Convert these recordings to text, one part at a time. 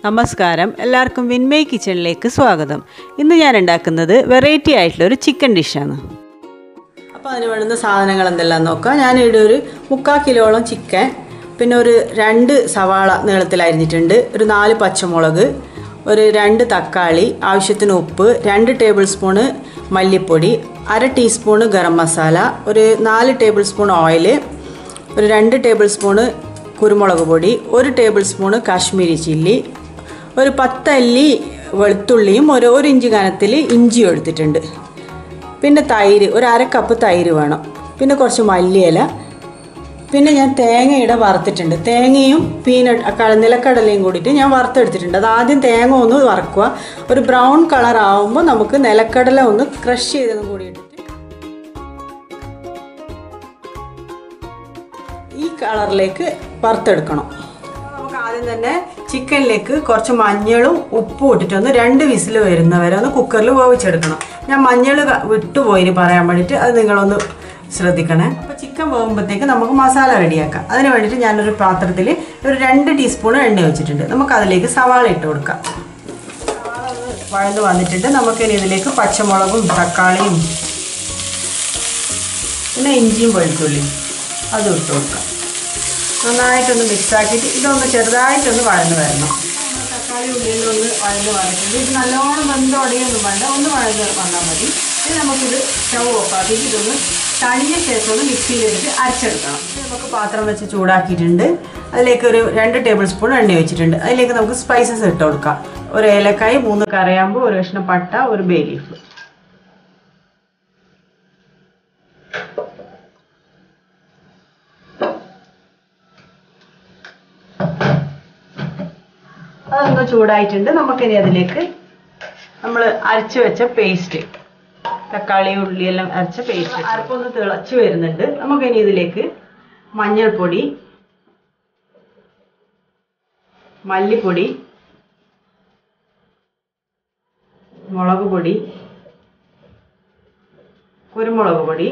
നമസ്കാരം എല്ലാവർക്കും വിൻമയ് കിച്ചണിലേക്ക് സ്വാഗതം ഇന്ന് ഞാൻ ഉണ്ടാക്കുന്നത് വെറൈറ്റി ആയിട്ടുള്ള ഒരു ചിക്കൻ ഡിഷാണ് അപ്പോൾ അതിന് വേണ്ടുന്ന സാധനങ്ങൾ എന്തെല്ലാം നോക്കാം ഞാനിവിടെ ഒരു മുക്കാൽ കിലോളം ചിക്കൻ പിന്നെ ഒരു രണ്ട് സവാള നീളത്തിൽ അരിഞ്ഞിട്ടുണ്ട് ഒരു നാല് പച്ചമുളക് ഒരു രണ്ട് തക്കാളി ആവശ്യത്തിന് ഉപ്പ് രണ്ട് ടേബിൾ സ്പൂണ് മല്ലിപ്പൊടി അര ടീസ്പൂണ് ഗരം മസാല ഒരു നാല് ടേബിൾ സ്പൂൺ ഓയിൽ ഒരു രണ്ട് ടേബിൾ സ്പൂണ് കുരുമുളക് പൊടി ഒരു ടേബിൾ സ്പൂണ് കാശ്മീരി ചില്ലി ഒരു പത്തല്ലി വെളുത്തുള്ളിയും ഒരു ഒരു ഇഞ്ച് കനത്തിൽ ഇഞ്ചിയും എടുത്തിട്ടുണ്ട് പിന്നെ തൈര് ഒരു അര കപ്പ് തൈര് വേണം പിന്നെ കുറച്ച് മല്ലിയില പിന്നെ ഞാൻ തേങ്ങയുടെ വറുത്തിട്ടുണ്ട് തേങ്ങയും പീനട്ട് നിലക്കടലയും കൂടിയിട്ട് ഞാൻ വറുത്തെടുത്തിട്ടുണ്ട് അത് ആദ്യം തേങ്ങ ഒന്ന് വറക്കുക ഒരു ബ്രൗൺ കളർ ആവുമ്പോൾ നമുക്ക് നിലക്കടല ഒന്ന് ക്രഷ് ചെയ്തതും കൂടി ഇട്ടിട്ട് ഈ കളറിലേക്ക് വറുത്തെടുക്കണം നമുക്ക് ആദ്യം തന്നെ ചിക്കനിലേക്ക് കുറച്ച് മഞ്ഞളും ഉപ്പും ഇട്ടിട്ട് ഒന്ന് രണ്ട് വിസിൽ വരുന്നവരെ ഒന്ന് കുക്കറിൽ വേവിച്ചെടുക്കണം ഞാൻ മഞ്ഞൾ വിട്ടുപോയിന് പറയാൻ വേണ്ടിയിട്ട് അത് നിങ്ങളൊന്ന് ശ്രദ്ധിക്കണേ അപ്പോൾ ചിക്കൻ വേകുമ്പോഴത്തേക്ക് നമുക്ക് മസാല റെഡിയാക്കാം അതിന് വേണ്ടിയിട്ട് ഞാനൊരു പാത്രത്തിൽ ഒരു രണ്ട് ടീസ്പൂൺ എണ്ണ വെച്ചിട്ടുണ്ട് നമുക്ക് അതിലേക്ക് സവാള ഇട്ട് കൊടുക്കാം സവാള ഒന്ന് വഴന്ന് വന്നിട്ടുണ്ട് നമുക്കിനി ഇതിലേക്ക് പച്ചമുളകും തക്കാളിയും പിന്നെ ഇഞ്ചിയും വെളുത്തുള്ളിയും അതും ഇട്ട് കൊടുക്കാം നന്നായിട്ടൊന്ന് മിക്സ് ആക്കിയിട്ട് ഇതൊന്ന് ചെറുതായിട്ടൊന്ന് വഴന്ന് വരണം തക്കാളി ഉള്ളിൽ ഒന്ന് വഴന്ന് വന്നിട്ടുണ്ട് ഇത് നല്ലോണം വെന്ത് ഉടയൊന്നും വേണ്ട ഒന്ന് വഴന്ന് വന്നാൽ മതി ഇനി നമുക്കിത് സ്റ്റവ് ഓഫാക്കിയിട്ട് ഇതൊന്ന് തണിഞ്ഞ ശേഷം ഒന്ന് മിക്സിയിലിട്ട് അരച്ചെടുക്കണം നമുക്ക് പാത്രം വെച്ച് ചൂടാക്കിയിട്ടുണ്ട് അതിലേക്ക് ഒരു രണ്ട് ടേബിൾ സ്പൂൺ എണ്ണ വെച്ചിട്ടുണ്ട് അതിലേക്ക് നമുക്ക് സ്പൈസസ് ഇട്ട് കൊടുക്കാം ഒരു ഏലക്കായി മൂന്ന് കറിയാമ്പ് ഒരു കഷ്ണം പട്ട ഒരു ബേ ലീഫ് അതൊന്ന് ചൂടായിട്ടുണ്ട് നമുക്കിനി അതിലേക്ക് നമ്മൾ അരച്ചു വെച്ച പേസ്റ്റ് തക്കാളി ഉള്ളിയെല്ലാം അരച്ച പേസ്റ്റ് അരപ്പൊന്ന് തിളച്ച് വരുന്നുണ്ട് നമുക്കിനി ഇതിലേക്ക് മഞ്ഞൾപ്പൊടി മല്ലിപ്പൊടി മുളക് പൊടി കുരുമുളക് പൊടി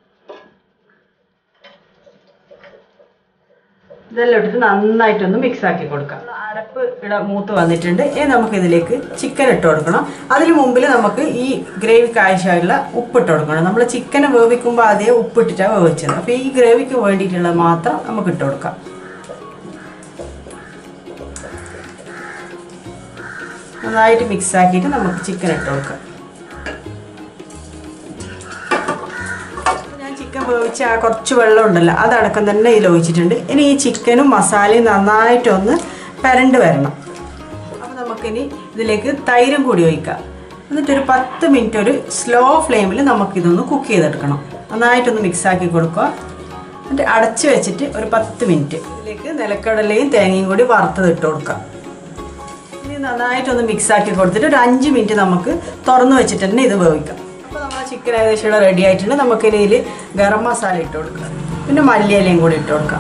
ഇതെല്ലാം ഇട്ടിട്ട് നന്നായിട്ടൊന്ന് മിക്സ് ആക്കി കൊടുക്കാം അരപ്പ് ഇവിടെ മൂത്ത് വന്നിട്ടുണ്ട് ഇനി നമുക്ക് ഇതിലേക്ക് ചിക്കൻ ഇട്ട് കൊടുക്കണം അതിന് മുമ്പിൽ നമുക്ക് ഈ ഗ്രേവിക്ക് ആവശ്യമായിട്ടുള്ള ഉപ്പിട്ട് കൊടുക്കണം നമ്മൾ ചിക്കൻ വേവിക്കുമ്പോൾ അതേ ഉപ്പിട്ടിട്ടാണ് വേവിച്ചത് അപ്പോൾ ഈ ഗ്രേവിക്ക് വേണ്ടിയിട്ടുള്ളത് മാത്രം നമുക്ക് ഇട്ട് കൊടുക്കാം നന്നായിട്ട് മിക്സ് ആക്കിയിട്ട് നമുക്ക് ചിക്കൻ ഇട്ട് കൊടുക്കാം ചിക്കൻ വേവിച്ച ആ കുറച്ച് വെള്ളം ഉണ്ടല്ലോ അതടക്കം തന്നെ ഇതിൽ ഒഴിച്ചിട്ടുണ്ട് ഇനി ഈ ചിക്കനും മസാലയും നന്നായിട്ടൊന്ന് പരണ്ട് വരണം അപ്പോൾ നമുക്കിനി ഇതിലേക്ക് തൈരും കൂടി ഒഴിക്കാം എന്നിട്ടൊരു പത്ത് മിനിറ്റ് ഒരു സ്ലോ ഫ്ലെയിമിൽ നമുക്കിതൊന്ന് കുക്ക് ചെയ്തെടുക്കണം നന്നായിട്ടൊന്ന് മിക്സ് ആക്കി കൊടുക്കുക എന്നിട്ട് അടച്ച് വെച്ചിട്ട് ഒരു പത്ത് മിനിറ്റ് ഇതിലേക്ക് നിലക്കടലയും തേങ്ങയും കൂടി വറുത്തത് ഇട്ട് കൊടുക്കാം ഇനി നന്നായിട്ടൊന്ന് മിക്സ് ആക്കി കൊടുത്തിട്ട് ഒരു അഞ്ച് മിനിറ്റ് നമുക്ക് തുറന്ന് വെച്ചിട്ട് തന്നെ ഇത് വേവിക്കാം അപ്പോൾ നമ്മളെ ചിക്കൻ ഏകദേശം ഇവിടെ റെഡി ആയിട്ടുണ്ട് നമുക്ക് ഇതിൽ ഗരം മസാല ഇട്ട് കൊടുക്കാം പിന്നെ മല്ലിയിലയും കൂടി ഇട്ട് കൊടുക്കാം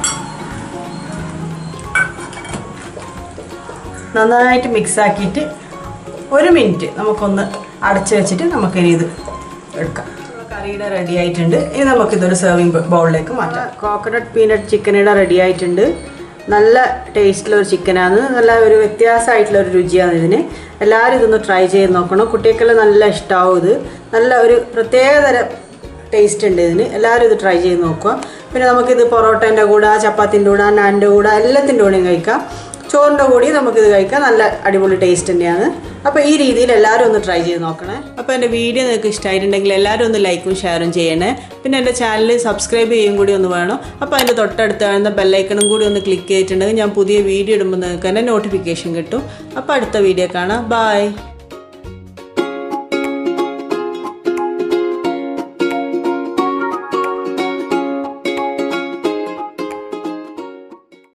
നന്നായിട്ട് മിക്സ് ആക്കിയിട്ട് ഒരു മിനിറ്റ് നമുക്കൊന്ന് അടച്ച് വെച്ചിട്ട് നമുക്കിനി ഇത് എടുക്കാം കറിയുടെ റെഡി ആയിട്ടുണ്ട് ഇനി നമുക്കിതൊരു സെർവിങ് ബൗളിലേക്ക് മാറ്റാം കോക്കനട്ട് പീനട്ട് ചിക്കനിടെ റെഡി ആയിട്ടുണ്ട് നല്ല ടേസ്റ്റുള്ള ഒരു ചിക്കനാണ് നല്ല ഒരു വ്യത്യാസമായിട്ടുള്ള ഒരു രുചിയാണ് ഇതിന് എല്ലാവരും ഇതൊന്ന് ട്രൈ ചെയ്ത് നോക്കണം കുട്ടികൾക്കെല്ലാം നല്ല ഇഷ്ടമാവും ഇത് നല്ല ഒരു പ്രത്യേകതരം ടേസ്റ്റ് ഉണ്ട് ഇതിന് എല്ലാവരും ഇത് ട്രൈ ചെയ്ത് നോക്കുക പിന്നെ നമുക്കിത് പൊറോട്ടേൻ്റെ കൂടെ ചപ്പാത്തിൻ്റെ കൂടെ നാൻ്റെ കൂടെ എല്ലാത്തിൻ്റെ കൂടെയും കഴിക്കാം ചോറിൻ്റെ കൂടി നമുക്കിത് കഴിക്കാം നല്ല അടിപൊളി ടേസ്റ്റ് തന്നെയാണ് അപ്പോൾ ഈ രീതിയിൽ എല്ലാവരും ഒന്ന് ട്രൈ ചെയ്ത് നോക്കണേ അപ്പോൾ എൻ്റെ വീഡിയോ നിങ്ങൾക്ക് ഇഷ്ടമായിട്ടുണ്ടെങ്കിൽ എല്ലാവരും ഒന്ന് ലൈക്കും ഷെയറും ചെയ്യണേ പിന്നെ എൻ്റെ ചാനൽ സബ്സ്ക്രൈബ് ചെയ്യും കൂടി ഒന്ന് വേണം അപ്പോൾ അതിൻ്റെ തൊട്ടടുത്ത് കാണുന്ന ബെല്ലൈക്കണും കൂടി ഒന്ന് ക്ലിക്ക് ചെയ്തിട്ടുണ്ടെങ്കിൽ ഞാൻ പുതിയ വീഡിയോ ഇടുമ്പോൾ നിങ്ങൾക്ക് തന്നെ നോട്ടിഫിക്കേഷൻ കിട്ടും അപ്പോൾ അടുത്ത വീഡിയോ കാണാം ബായ്